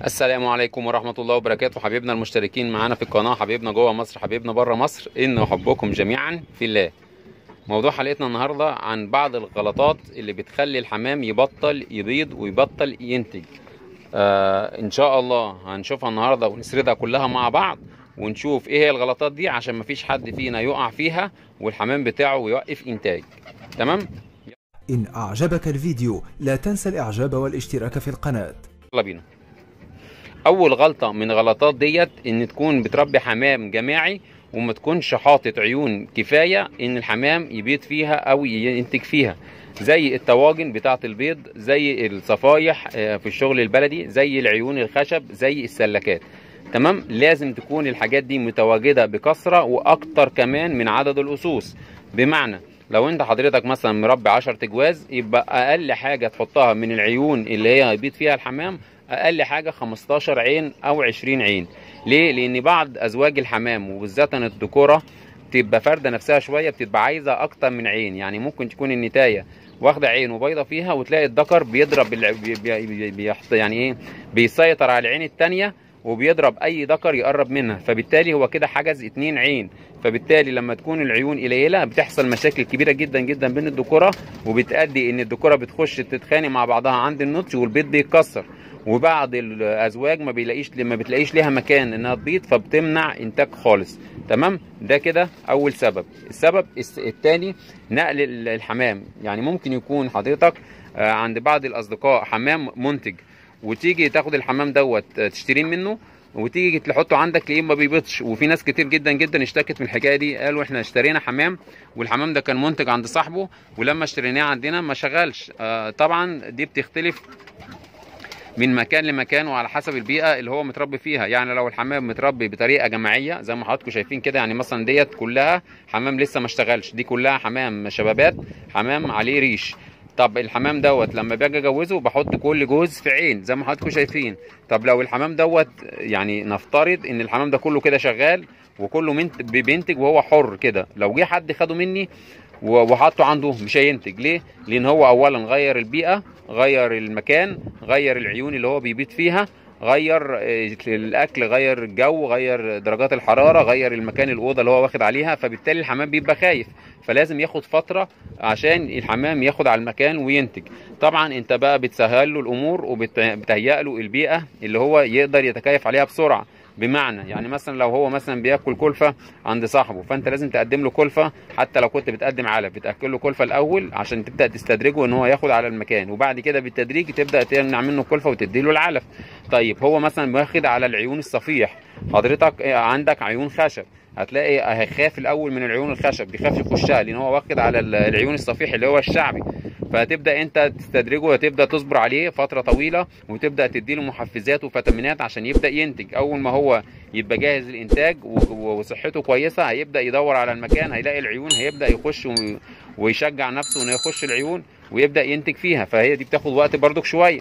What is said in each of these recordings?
السلام عليكم ورحمة الله وبركاته حبيبنا المشتركين معانا في القناة حبيبنا جوه مصر حبيبنا بره مصر إن أحبكم جميعا في الله موضوع حلقتنا النهاردة عن بعض الغلطات اللي بتخلي الحمام يبطل يبيض ويبطل ينتج آه إن شاء الله هنشوفها النهاردة ونسردها كلها مع بعض ونشوف إيه هي الغلطات دي عشان مفيش حد فينا يقع فيها والحمام بتاعه يوقف إنتاج تمام إن أعجبك الفيديو لا تنسى الإعجاب والاشتراك في القناة يلا بينا اول غلطه من غلطات ديت ان تكون بتربي حمام جماعي وما تكونش حاطط عيون كفايه ان الحمام يبيض فيها او ينتج فيها زي الطواجن بتاعه البيض زي الصفايح آه، في الشغل البلدي زي العيون الخشب زي السلكات تمام لازم تكون الحاجات دي متواجده بكثره واكتر كمان من عدد الاسوس بمعنى لو انت حضرتك مثلا مربي 10 تجواز يبقى اقل حاجه تحطها من العيون اللي هي هيبيض فيها الحمام اقل حاجه 15 عين او 20 عين ليه لان بعض ازواج الحمام وبالذات الذكوره بتبقى فارده نفسها شويه بتبقى عايزه اكتر من عين يعني ممكن تكون النتايه واخده عين وبيضه فيها وتلاقي الذكر بيضرب بالع... بي... بي... بي... بيحط يعني ايه بيسيطر على العين التانية وبيضرب اي ذكر يقرب منها فبالتالي هو كده حجز اتنين عين فبالتالي لما تكون العيون قليله بتحصل مشاكل كبيره جدا جدا بين الذكوره وبتؤدي ان الذكوره بتخش تتخانق مع بعضها عند النضج والبيض بيتكسر وبعض الازواج ما بيلاقيش ما بتلاقيش ليها مكان انها تبيض فبتمنع انتاج خالص تمام ده كده اول سبب السبب الثاني نقل ال- الحمام يعني ممكن يكون حضرتك آه، عند بعض الاصدقاء حمام منتج وتيجي تاخد الحمام دوت آه، تشتريه منه وتيجي تحطه عندك تلاقيه ما بيبيضش وفي ناس كتير جدا جدا اشتكت من الحكايه دي قالوا احنا اشترينا حمام والحمام ده كان منتج عند صاحبه ولما اشتريناه عندنا ما شغلش آه طبعا دي بتختلف من مكان لمكان وعلى حسب البيئه اللي هو متربي فيها يعني لو الحمام متربي بطريقه جماعيه زي ما حضراتكم شايفين كده يعني مثلا ديت كلها حمام لسه ما اشتغلش دي كلها حمام شبابات حمام عليه ريش طب الحمام دوت لما باجي اجوزه بحط كل جوز في عين زي ما حضراتكم شايفين طب لو الحمام دوت يعني نفترض ان الحمام ده كله كده شغال وكله منت- بينتج وهو حر كده لو جه حد خده مني و- وحطه عنده مش هينتج ليه لان هو اولا غير البيئه غير المكان غير العيون اللي هو بيبيت فيها غير آه، الاكل غير الجو غير درجات الحراره غير المكان الاوضه اللي هو واخد عليها فبالتالي الحمام بيبقى خايف فلازم ياخد فتره عشان الحمام ياخد على المكان وينتج طبعا انت بقى بتسهل له الامور وبتهيئ له البيئه اللي هو يقدر يتكيف عليها بسرعه بمعنى يعني مثلا لو هو مثلا بياكل كلفه عند صاحبه فانت لازم تقدم له كلفه حتى لو كنت بتقدم علف بتاكل له كلفه الاول عشان تبدا تستدرجه ان هو ياخد على المكان وبعد كده بالتدريج تبدا تمنع منه كلفه وتدي له العلف طيب هو مثلا واخد على العيون الصفيح حضرتك عندك عيون خشب هتلاقي هيخاف الاول من العيون الخشب بيخاف يخشها لان هو واخد على ال- العيون الصفيح اللي هو الشعبي فهتبدا انت تستدرجه وتبدا تصبر عليه فتره طويله وتبدا تديله محفزات وفيتامينات عشان يبدا ينتج اول ما هو يبقى جاهز للانتاج و- وصحته كويسه هيبدا يدور على المكان هيلاقي العيون هيبدا يخش و- ويشجع نفسه انه يخش العيون ويبدا ينتج فيها فهي دي بتاخد وقت برضك شويه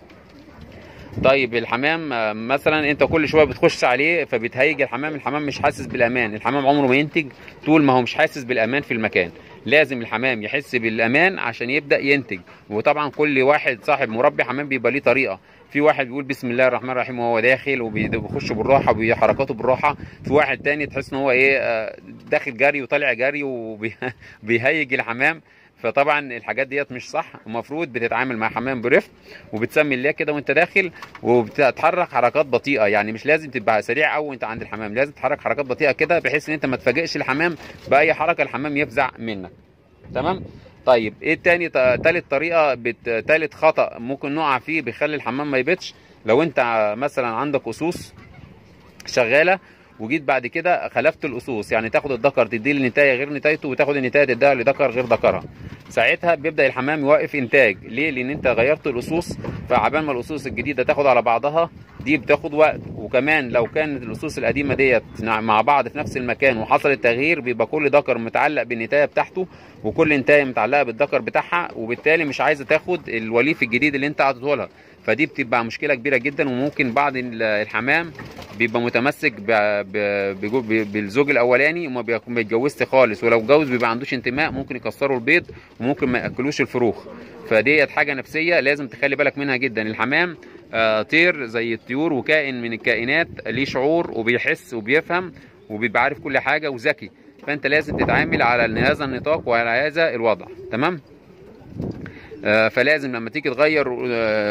طيب الحمام آه، مثلا انت كل شويه بتخش عليه فبتهيج الحمام الحمام مش حاسس بالامان الحمام عمره ما ينتج طول ما هو مش حاسس بالامان في المكان لازم الحمام يحس بالامان عشان يبدا ينتج وطبعا كل واحد صاحب مربي حمام بيبقى ليه طريقه في واحد بيقول بسم الله الرحمن الرحيم وهو داخل وبيخش بالراحه وبحركاته بالراحه في واحد تاني تحس ان هو ايه آه، داخل جري وطالع جري وبيهيج الحمام فطبعا الحاجات ديت مش صح المفروض بتتعامل مع حمام برفق وبتسمي الله كده وانت داخل وبتتحرك حركات بطيئه يعني مش لازم تبقى سريع قوي وانت عند الحمام لازم تتحرك حركات بطيئه كده بحيث ان انت ما تفاجئش الحمام باي حركه الحمام يفزع منك تمام طيب ايه تاني ت- تالت طريقه بت... تالت خطا ممكن نقع فيه بيخلي الحمام ما يبيضش لو انت مثلا عندك اسوس شغاله وجيت بعد كده خلفت الاسوس يعني تاخد الذكر تديه للنتايه غير نتايته وتاخد النتايه تديها لذكر غير ذكرها ساعتها بيبدا الحمام يوقف انتاج ليه لان انت غيرت الاسوس فعبال ما الاسوس الجديده تاخد على بعضها دي بتاخد وقت وكمان لو كانت الاسوس القديمه ديت مع بعض في نفس المكان وحصل التغيير بيبقى كل ذكر متعلق بالنتايه بتاعته وكل نتايه متعلقه بالذكر بتاعها وبالتالي مش عايزه تاخد الوليف الجديد اللي انت عطيته لها فدي بتبقى مشكله كبيره جدا وممكن بعض ال- الحمام بيبقى متمسك ب- ب- بجو- ب- بالزوج الاولاني وما بيكون ما يتجوزش خالص ولو اتجوز بيبقى عندوش انتماء ممكن يكسروا البيض وممكن ما ياكلوش الفروخ فديت حاجه نفسيه لازم تخلي بالك منها جدا الحمام آه، طير زي الطيور وكائن من الكائنات ليه شعور وبيحس وبيفهم وبيبقى عارف كل حاجه وذكي فانت لازم تتعامل على هذا النطاق وعلى هذا الوضع تمام آه، فلازم لما تيجي تغير آه،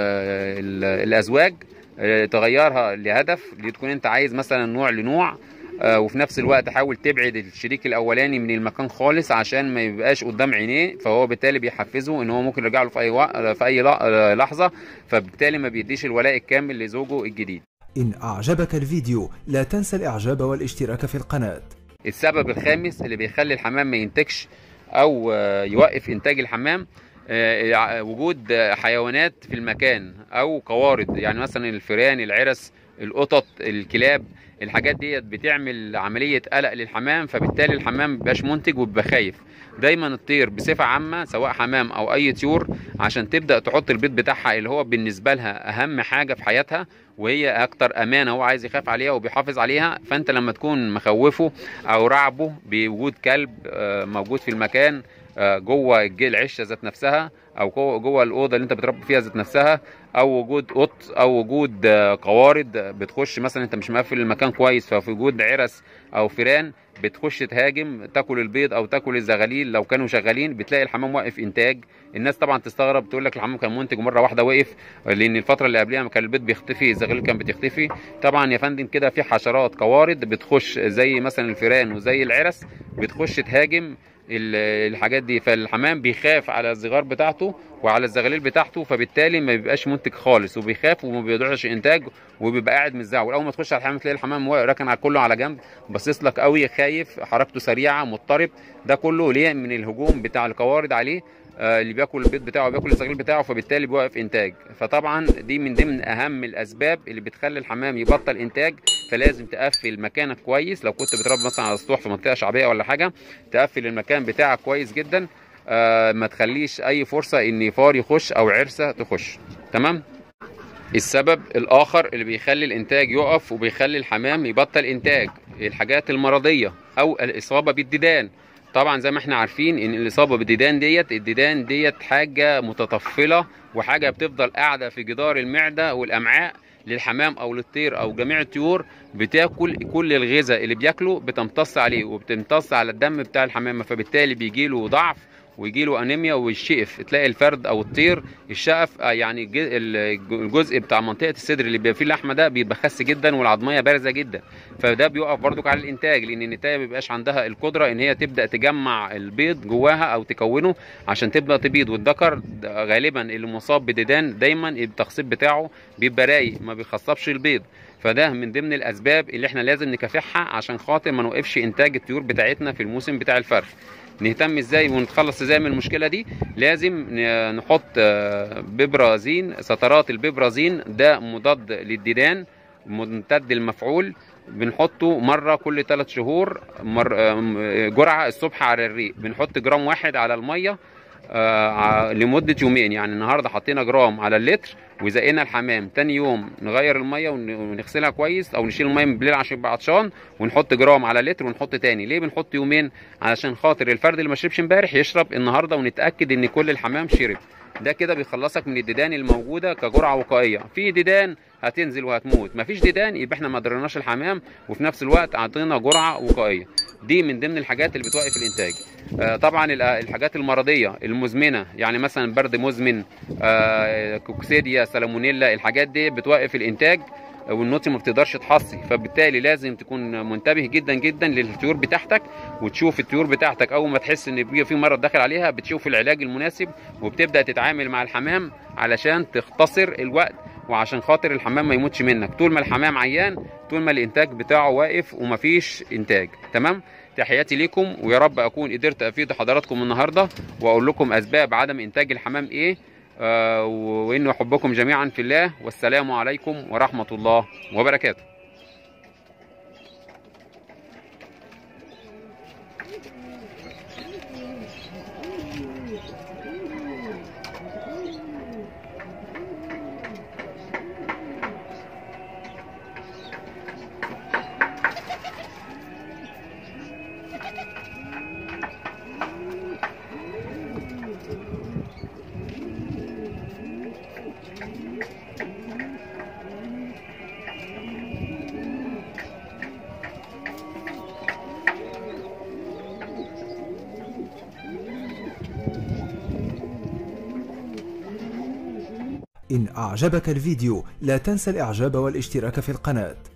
ال- الازواج آه، تغيرها لهدف اللي تكون انت عايز مثلا نوع لنوع آه، وفي نفس الوقت حاول تبعد الشريك الاولاني من المكان خالص عشان ما يبقاش قدام عينيه فهو بالتالي بيحفزه ان هو ممكن يرجع له في اي وق... في اي ل- لحظه فبالتالي ما بيديش الولاء الكامل لزوجه الجديد إن أعجبك الفيديو لا تنسى الإعجاب والاشتراك في القناة السبب الخامس اللي بيخلي الحمام ما ينتجش او آه، يوقف انتاج الحمام آه، ع- وجود آه، حيوانات في المكان او قوارض يعني مثلا الفئران العرس القطط الكلاب الحاجات ديت بتعمل عمليه قلق للحمام فبالتالي الحمام مبيبقاش منتج وبيبقى خايف دايما الطير بصفه عامه سواء حمام او اي طيور عشان تبدا تحط البيض بتاعها اللي هو بالنسبه لها اهم حاجه في حياتها وهي اكتر امانه هو عايز يخاف عليها وبيحافظ عليها فانت لما تكون مخوفه او رعبه بوجود كلب آه، موجود في المكان آه، جوه الج- العشه ذات نفسها او جوه جوه الاوضه اللي انت بتربي فيها ذات نفسها او وجود قط او وجود آه، قوارض بتخش مثلا انت مش مقفل المكان كويس ففي وجود عرس او فيران بتخش تهاجم تاكل البيض او تاكل الزغاليل لو كانوا شغالين بتلاقي الحمام واقف انتاج الناس طبعا تستغرب تقول لك الحمام كان منتج مره واحده وقف لان الفتره اللي قبلها ما كان البيض بيختفي الزغاليل كان بتختفي طبعا يا فندم كده في حشرات قوارض بتخش زي مثلا الفيران وزي العرس بتخش تهاجم ال- الحاجات دي فالحمام بيخاف على الصغار بتاعته وعلى الزغاليل بتاعته فبالتالي ما بيبقاش منتج خالص وبيخاف وما بيقدرش انتاج وبيبقى قاعد متزعول اول ما تخش على الحمام تلاقي الحمام واقف راكن على كله على جنب باصص لك قوي خايف حركته سريعه مضطرب ده كله ليه من الهجوم بتاع القوارض عليه آه، اللي بياكل البيض بتاعه وبياكل الزغير بتاعه فبالتالي بيوقف انتاج فطبعا دي من ضمن اهم الاسباب اللي بتخلي الحمام يبطل انتاج فلازم تقفل مكانك كويس لو كنت بتربي مثلا على سطوح في منطقه شعبيه ولا حاجه تقفل المكان بتاعك كويس جدا آه، ما تخليش اي فرصه ان فار يخش او عرسه تخش تمام السبب الاخر اللي بيخلي الانتاج يقف وبيخلي الحمام يبطل انتاج الحاجات المرضيه او الاصابه بالديدان طبعا زي ما احنا عارفين ان الاصابه بالديدان ديت الديدان ديت حاجه متطفله وحاجه بتفضل قاعده في جدار المعده والامعاء للحمام او للطير او جميع الطيور بتاكل كل الغذاء اللي بياكله بتمتص عليه وبتمتص على الدم بتاع الحمامه فبالتالي بيجيله ضعف ويجي له انيميا ويشقف تلاقي الفرد او الطير الشقف آه، يعني الج- الج- الجزء بتاع منطقه الصدر اللي بيبقى فيه اللحمه ده بيبقى خس جدا والعظميه بارزه جدا فده بيقف برضك على الانتاج لان النتايه ما بيبقاش عندها القدره ان هي تبدا تجمع البيض جواها او تكونه عشان تبدا تبيض والذكر ده غالبا اللي مصاب بديدان دايما التخصيب بتاعه بيبقى رايق ما بيخصبش البيض فده من ضمن الاسباب اللي احنا لازم نكافحها عشان خاطر ما نوقفش انتاج الطيور بتاعتنا في الموسم بتاع الفرخ نهتم ازاي ونتخلص ازاي من المشكله دي لازم ن- نحط آه، ببرازين سترات الببرازين ده مضاد للديدان ممتد المفعول بنحطه مره كل ثلاث شهور مر... آه، جرعه الصبح على الريق بنحط جرام واحد على الميه آه، ع- لمده يومين يعني النهارده حطينا جرام على اللتر وزقنا الحمام تاني يوم نغير الميه ون- ونغسلها كويس او نشيل الميه من بالليل عشان يبقى عطشان ونحط جرام على لتر ونحط تاني ليه بنحط يومين علشان خاطر الفرد اللي ما شربش امبارح يشرب النهارده ونتاكد ان كل الحمام شرب ده كده بيخلصك من الديدان الموجوده كجرعه وقائيه في ديدان هتنزل وهتموت مفيش ديدان يبقى احنا ما ضرناش الحمام وفي نفس الوقت عطينا جرعه وقائيه دي من ضمن الحاجات اللي بتوقف الانتاج آه، طبعا ال- الحاجات المرضيه المزمنه يعني مثلا برد مزمن آه، كوكسيديا سالمونيلا الحاجات دي بتوقف الانتاج والنوتي ما بتقدرش تحصي فبالتالي لازم تكون منتبه جدا جدا للطيور بتاعتك وتشوف الطيور بتاعتك اول ما تحس ان بيبقى في مرض داخل عليها بتشوف العلاج المناسب وبتبدا تتعامل مع الحمام علشان تختصر الوقت وعشان خاطر الحمام ما يموتش منك طول ما الحمام عيان طول ما الانتاج بتاعه واقف ومفيش انتاج تمام تحياتي ليكم ويا رب اكون قدرت افيد حضراتكم النهارده واقول لكم اسباب عدم انتاج الحمام ايه آه وان احبكم جميعا في الله والسلام عليكم ورحمه الله وبركاته إن أعجبك الفيديو لا تنسى الإعجاب والاشتراك في القناة